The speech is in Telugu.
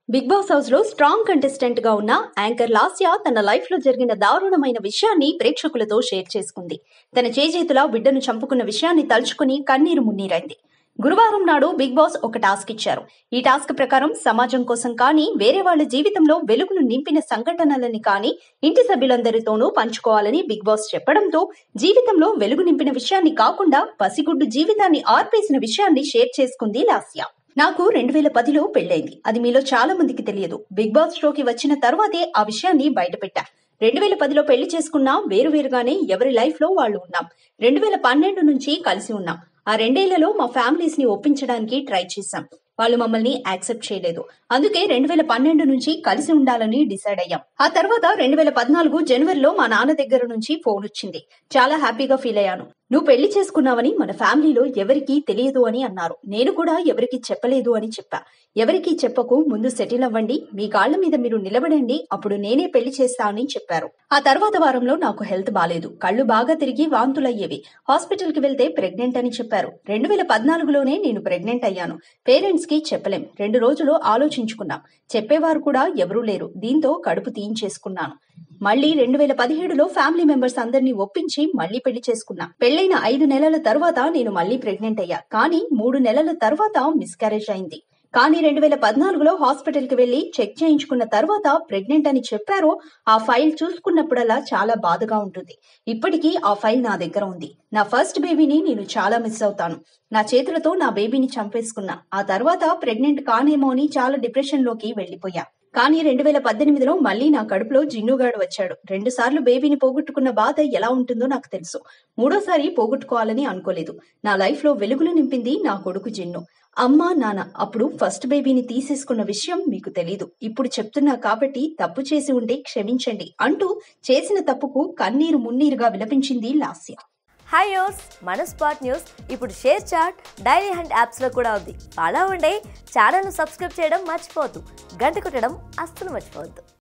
బిగ్ బాస్ హౌస్ లో స్ట్రాంగ్ కంటెస్టెంట్ గా ఉన్న యాంకర్ లాస్య తన లైఫ్ లో జరిగిన దారుణమైన విషయాన్ని ప్రేక్షకులతో షేర్ చేసుకుంది తన చేజేతులా బిడ్డను చంపుకున్న విషయాన్ని తలుచుకుని కన్నీరు మున్నీరైంది గురువారం నాడు బిగ్ బాస్ ఒక టాస్క్ ఇచ్చారు ఈ టాస్క్ ప్రకారం సమాజం కోసం కానీ వేరే వాళ్ళ జీవితంలో వెలుగులు నింపిన సంఘటనలని కానీ ఇంటి సభ్యులందరితోనూ పంచుకోవాలని బిగ్ బాస్ చెప్పడంతో జీవితంలో వెలుగు నింపిన విషయాన్ని కాకుండా పసిగుడ్డు జీవితాన్ని ఆర్పేసిన విషయాన్ని షేర్ చేసుకుంది లాస్య నాకు రెండు వేల పదిలో పెళ్ళైంది అది మీలో చాలా మందికి తెలియదు బిగ్ బాస్ షోకి వచ్చిన తర్వాతే ఆ విషయాన్ని బయటపెట్టా రెండు వేల పదిలో పెళ్లి చేసుకున్నా వేరు వేరుగానే ఎవరి లైఫ్ లో వాళ్ళు ఉన్నాం రెండు వేల పన్నెండు నుంచి కలిసి ఉన్నాం ఆ రెండేళ్లలో మా ఫ్యామిలీస్ ని ఒప్పించడానికి ట్రై చేశాం వాళ్ళు మమ్మల్ని యాక్సెప్ట్ చేయలేదు అందుకే రెండు వేల పన్నెండు నుంచి కలిసి ఉండాలని డిసైడ్ అయ్యాం ఆ తర్వాత రెండు వేల పద్నాలుగు జనవరిలో మా నాన్న దగ్గర నుంచి ఫోన్ వచ్చింది చాలా హ్యాపీగా ఫీల్ అయ్యాను నువ్వు పెళ్లి చేసుకున్నావని మన ఫ్యామిలీలో ఎవరికీ తెలియదు అని అన్నారు నేను కూడా ఎవరికి చెప్పలేదు అని చెప్పా ఎవరికీ చెప్పకు ముందు సెటిల్ అవ్వండి మీ కాళ్ల మీద మీరు నిలబడండి అప్పుడు నేనే పెళ్లి చేస్తా అని చెప్పారు ఆ తర్వాత వారంలో నాకు హెల్త్ బాలేదు కళ్ళు బాగా తిరిగి వాంతులయ్యేవి హాస్పిటల్ కి వెళ్తే ప్రెగ్నెంట్ అని చెప్పారు రెండు వేల పద్నాలుగులోనే నేను ప్రెగ్నెంట్ అయ్యాను పేరెంట్స్ కి చెప్పలేం రెండు రోజులు ఆలోచించుకున్నాం చెప్పేవారు కూడా ఎవరూ లేరు దీంతో కడుపు తీయించేసుకున్నాను మళ్ళీ రెండు వేల పదిహేడులో ఫ్యామిలీ మెంబర్స్ అందరినీ ఒప్పించి మళ్ళీ పెళ్లి చేసుకున్నా పెళ్లైన ఐదు నెలల తర్వాత నేను మళ్ళీ ప్రెగ్నెంట్ అయ్యా కానీ మూడు నెలల తర్వాత మిస్క్యారేజ్ అయింది కానీ రెండు వేల పద్నాలుగులో హాస్పిటల్ కి వెళ్లి చెక్ చేయించుకున్న తర్వాత ప్రెగ్నెంట్ అని చెప్పారో ఆ ఫైల్ చూసుకున్నప్పుడల్లా చాలా బాధగా ఉంటుంది ఇప్పటికీ ఆ ఫైల్ నా దగ్గర ఉంది నా ఫస్ట్ బేబీని నేను చాలా మిస్ అవుతాను నా చేతులతో నా బేబీని చంపేసుకున్నా ఆ తర్వాత ప్రెగ్నెంట్ కానేమో అని చాలా డిప్రెషన్ లోకి వెళ్లిపోయా కానీ రెండు వేల పద్దెనిమిదిలో మళ్ళీ నా కడుపులో జిన్నుగాడు వచ్చాడు రెండు సార్లు బేబీని పోగొట్టుకున్న బాధ ఎలా ఉంటుందో నాకు తెలుసు మూడోసారి పోగొట్టుకోవాలని అనుకోలేదు నా లైఫ్ లో వెలుగులు నింపింది నా కొడుకు జిన్ను అమ్మా నాన్న అప్పుడు ఫస్ట్ బేబీని తీసేసుకున్న విషయం మీకు తెలీదు ఇప్పుడు చెప్తున్నా కాబట్టి తప్పు చేసి ఉంటే క్షమించండి అంటూ చేసిన తప్పుకు కన్నీరు మున్నీరుగా విలపించింది లాస్య హాయ్ యోస్ మన స్పాట్ న్యూస్ ఇప్పుడు షేర్ చాట్ డైరీ హండ్ యాప్స్లో కూడా ఉంది అలా ఉండే ఛానల్ను సబ్స్క్రైబ్ చేయడం మర్చిపోవద్దు గంట కొట్టడం అస్సలు మర్చిపోవద్దు